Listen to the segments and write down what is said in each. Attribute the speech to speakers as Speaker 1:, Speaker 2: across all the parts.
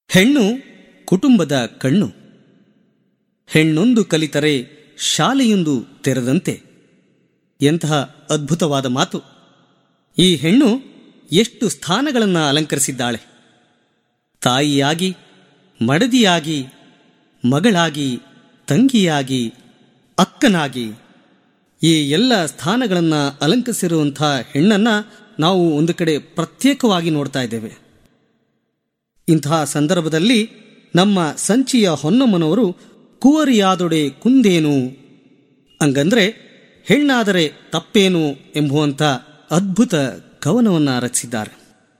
Speaker 1: ಹೆಣ್ಣು ಕುಟುಂಬದ ಕಣ್ಣು ಹೆಣ್ಣೊಂದು ಕಲಿತರೆ ಶಾಲೆಯೊಂದು ತೆರೆದಂತೆ ಎಂತಹ ಅದ್ಭುತವಾದ ಮಾತು ಈ ಹೆಣ್ಣು ಎಷ್ಟು ಸ್ಥಾನಗಳನ್ನು ಅಲಂಕರಿಸಿದ್ದಾಳೆ ತಾಯಿಯಾಗಿ ಮಡದಿಯಾಗಿ ಮಗಳಾಗಿ ತಂಗಿಯಾಗಿ ಅಕ್ಕನಾಗಿ ಈ ಎಲ್ಲ ಸ್ಥಾನಗಳನ್ನು ಅಲಂಕರಿಸಿರುವಂಥ ಹೆಣ್ಣನ್ನು ನಾವು ಒಂದು ಕಡೆ ಪ್ರತ್ಯೇಕವಾಗಿ ನೋಡ್ತಾ ಇದ್ದೇವೆ ಇಂತಹ ಸಂದರ್ಭದಲ್ಲಿ ನಮ್ಮ ಸಂಚಿಯ ಹೊನ್ನಮ್ಮನವರು ಕುವರಿಯಾದೊಡೆ ಕುಂದೇನು ಹಂಗಂದ್ರೆ ಹೆಣ್ಣಾದರೆ ತಪ್ಪೇನು ಎಂಬುವಂಥ ಅದ್ಭುತ ಕವನವನ್ನು ರಚಿಸಿದ್ದಾರೆ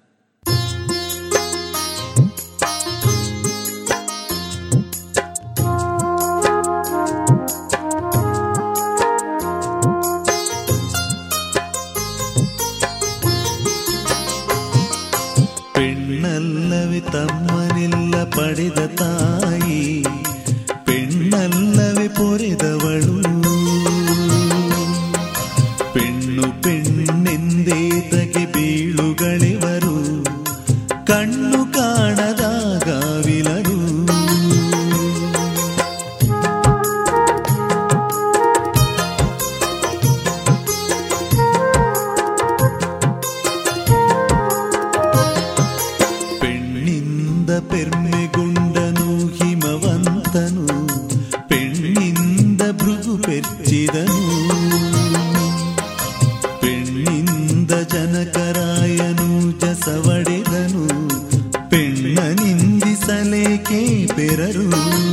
Speaker 2: പെണ്ണല്ലവെ തമ്മനില്ല പಡೆದ ತಾಯಿ പെണ്ണല്ലവെ പൊರೆದವಳು പെണ്ണು പെണ്ണെಂದೇ ತಗೆ ಬೀಳುಗಳಿವರು ಕಣ್ಣು ಕಾಣದಾಗಾವಿಲರು പെണ്ണിന്ದ പെർಮೆಗುಂಡನು ಹಿಮವಂತನು പെണ്ണിಂದ ಭೃಗು ಪೆರ್ಚಿದನು പെണ്ണിಂದ ಜನಕರಾಯನು ಜಸವಡೆದನು ಪೆಣ್ಣ ನಿಂದಿಸಲೇಕೆ ಪೆರರು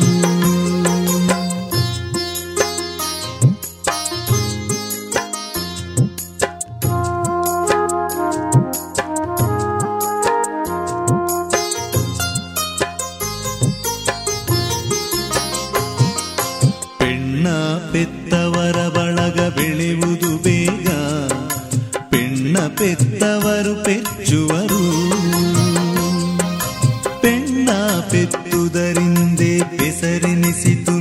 Speaker 2: ಪೆಣ್ಣ ಪೆತ್ತವರ ಬಳಗ ಬೆಳೆಯುವುದು ಬೇಗ ಪೆಣ್ಣ ಪೆತ್ತವರು ಪೆಚ್ಚುವರು ಪೆಣ್ಣ ಪೆತ್ತುದರಿಂದೇ ಹೆಸರೆನಿಸಿತು